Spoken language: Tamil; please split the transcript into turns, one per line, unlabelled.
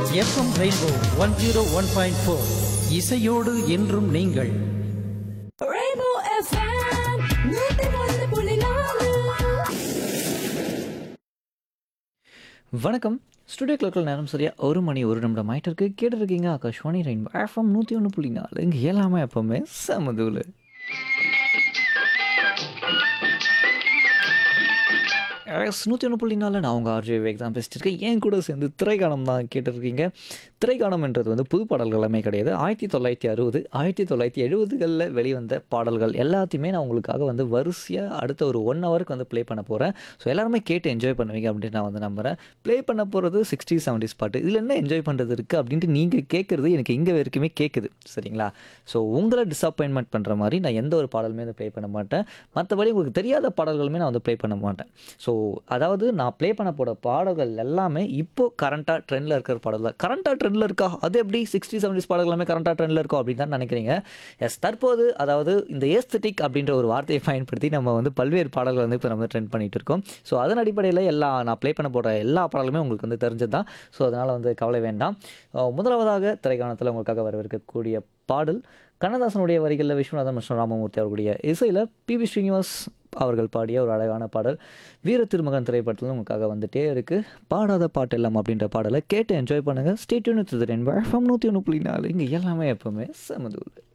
FM rainbow one zero one point four இசையோடு என்றும் நீங்கள்
Rainbow FM, நூத்தி ஒன்று புள்ளி நாலு.
வணக்கம் ஸ்டுடியோ கிளர்க்கில் நேரம் சரியா ஒரு மணி ஒரு நிமிடம் ஆயிட்டு இருக்கு கேட்டுருக்கீங்க ஆகாஷ்வாணி ரெயின்போ எஃப்எம் நூற்றி ஒன்று புள்ளி நாலு இங்கே எல்லாமே எப்பவுமே சமதூள் எஸ் நூற்றி ஒன்று புள்ளி நாலு நான் உங்கள் ஆர்ஜி விவேக் தான் பேசிட்டு இருக்கேன் என் கூட சேர்ந்து திரைக்காணம் தான் கேட்டிருக்கீங்க திரைக்காணம்ன்றது வந்து புது பாடல்கள் எல்லாமே கிடையாது ஆயிரத்தி தொள்ளாயிரத்தி அறுபது ஆயிரத்தி தொள்ளாயிரத்தி எழுபதுகளில் வெளிவந்த பாடல்கள் எல்லாத்தையுமே நான் உங்களுக்காக வந்து வரிசையாக அடுத்த ஒரு ஒன் ஹவருக்கு வந்து ப்ளே பண்ண போகிறேன் ஸோ எல்லாருமே கேட்டு என்ஜாய் பண்ணுவீங்க அப்படின்னு நான் வந்து நம்புகிறேன் ப்ளே பண்ண போகிறது சிக்ஸ்டி செவன்டிஸ் பாட்டு இதில் என்ன என்ஜாய் பண்ணுறது இருக்குது அப்படின்ட்டு நீங்கள் கேட்குறது எனக்கு இங்கே வரைக்குமே கேட்குது சரிங்களா ஸோ உங்களை டிசப்பாயின்மெண்ட் பண்ணுற மாதிரி நான் எந்த ஒரு பாடலுமே வந்து ப்ளே பண்ண மாட்டேன் மற்றபடி உங்களுக்கு தெரியாத பாடல்களுமே நான் வந்து ப்ளே பண்ண மாட்டேன் ஸோ அதாவது நான் ப்ளே பண்ண போகிற பாடல்கள் எல்லாமே இப்போ கரண்ட்டாக ட்ரெண்டில் இருக்கிற பாடல்கள் கரண்ட்டாக ட்ரெண்டில் இருக்கா அது எப்படி சிக்ஸ்டி செவன்டிஸ் பாடல்கள் எல்லாமே கரண்ட்டாக ட்ரெண்டில் இருக்கோ அப்படின்னு தான் நினைக்கிறீங்க எஸ் தற்போது அதாவது இந்த ஏஸ்தட்டிக் அப்படின்ற ஒரு வார்த்தையை பயன்படுத்தி நம்ம வந்து பல்வேறு பாடல்கள் வந்து இப்போ நம்ம ட்ரெண்ட் பண்ணிட்டு இருக்கோம் ஸோ அதன் அடிப்படையில் எல்லா நான் ப்ளே பண்ண போகிற எல்லா பாடலுமே உங்களுக்கு வந்து தெரிஞ்சது தான் ஸோ அதனால் வந்து கவலை வேண்டாம் அஹ் முதலாவதாக திரைக்காணத்தில் உங்களுக்காக வரவிருக்கக்கூடிய பாடல் கண்ணதாசனுடைய வரிகளில் விஸ்வநாதன் மற்றும் ராமமூர்த்தி அவர்களுடைய இசையில் பிபி ஸ்ரீனிவாஸ் அவர்கள் பாடிய ஒரு அழகான பாடல் வீர திருமகன் திரைப்படத்தில் உங்களுக்காக வந்துட்டே இருக்குது பாடாத பாட்டு எல்லாம் அப்படின்ற பாடலை கேட்டு என்ஜாய் பண்ணுங்கள் ஸ்டேட்யூன் நூற்றி ஒன்று புள்ளி நாலு இங்கே எல்லாமே எப்பவுமே சமதூள்